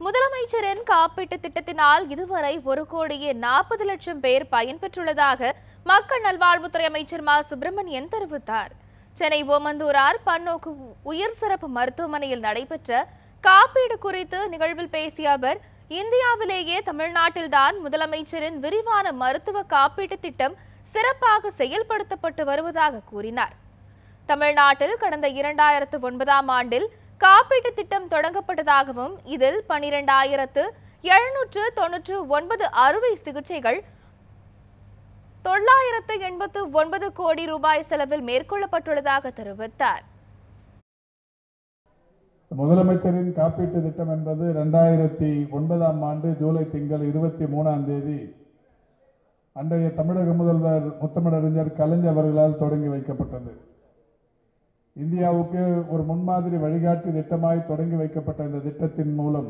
முதலமைச்சரின் காப்பீட்டு திட்டத்தினால் இதுவரை ஒரு கோடியே நாற்பது லட்சம் பேர் பயன்பெற்றுள்ளதாக மக்கள் நல்வாழ்வுத்துறை அமைச்சர் மா சுப்பிரமணியன் தெரிவித்தார் சென்னை ஓமந்தூரார் பன்னோக்கு உயர் சிறப்பு மருத்துவமனையில் நடைபெற்ற காப்பீடு குறித்து நிகழ்வில் பேசிய அவர் இந்தியாவிலேயே தமிழ்நாட்டில்தான் முதலமைச்சரின் விரிவான மருத்துவ காப்பீட்டு திட்டம் சிறப்பாக செயல்படுத்தப்பட்டு வருவதாக கூறினார் தமிழ்நாட்டில் கடந்த இரண்டாயிரத்து ஒன்பதாம் ஆண்டில் காப்பீட்டு திட்டம் தொடங்கப்பட்டதாகவும் இதில் பனிரெண்டாயிரத்து எழுநூற்று தொன்னூற்று ஒன்பது அறுவை சிகிச்சைகள் தொள்ளாயிரத்து எண்பத்து ஒன்பது கோடி ரூபாய் செலவில் மேற்கொள்ளப்பட்டுள்ளதாக தெரிவித்தார் முதலமைச்சரின் காப்பீட்டு திட்டம் என்பது ரெண்டாயிரத்தி ஒன்பதாம் ஆண்டு ஜூலை திங்கள் இருபத்தி மூணாம் தேதி அன்றைய தமிழக முதல்வர் முத்தமிழறிஞர் கலைஞர் அவர்களால் தொடங்கி வைக்கப்பட்டது இந்தியாவுக்கு ஒரு முன்மாதிரி வழிகாட்டி திட்டமாய் தொடங்கி வைக்கப்பட்ட இந்த திட்டத்தின் மூலம்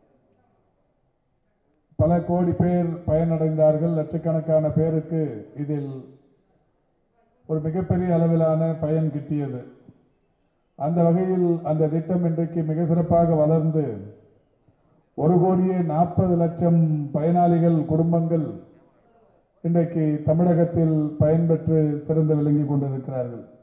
பல கோடி பேர் பயனடைந்தார்கள் லட்சக்கணக்கான பேருக்கு இதில் ஒரு மிகப்பெரிய அளவிலான பயன் கிட்டியது அந்த வகையில் அந்த திட்டம் இன்றைக்கு மிக சிறப்பாக வளர்ந்து ஒரு கோடியே நாற்பது லட்சம் பயனாளிகள் குடும்பங்கள் இன்றைக்கு தமிழகத்தில் பயன்பெற்று சிறந்து விளங்கி கொண்டிருக்கிறார்கள்